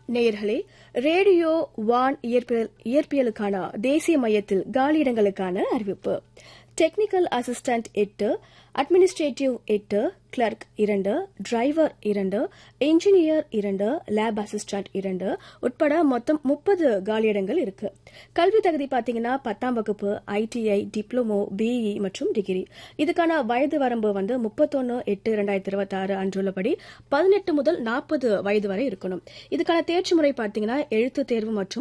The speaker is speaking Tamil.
நேயர்களே ரேடியோ வான் இயற்பியல் இயற்பியலுக்கான தேசிய மையத்தில் காலியிடங்களுக்கான அறிவிப்பு டெக்னிக்கல் அசிஸ்டன்ட் எட்டு அட்மினிஸ்ட்ரேட்டிவ் எட்டு கிளர்க் இரண்டு டிரைவர் இரண்டு இன்ஜினியர் இரண்டு லேப் அசிஸ்டன்ட் இரண்டு உட்பட மொத்தம் முப்பது காலியிடங்கள் இருக்கு கல்வி தகுதி பார்த்தீங்கன்னா பத்தாம் வகுப்பு ஐடிஐ டிப்ளமோ பிஇ மற்றும் டிகிரி இதுக்கான வயது வரம்பு வந்து முப்பத்தொன்னு எட்டு இரண்டாயிரத்தி இருபத்தி ஆறு அன்றுள்ளபடி பதினெட்டு முதல் நாற்பது வயது வரை இருக்கணும் இதுக்கான தேர்ச்சி முறை பார்த்தீங்கன்னா எழுத்து தேர்வு மற்றும்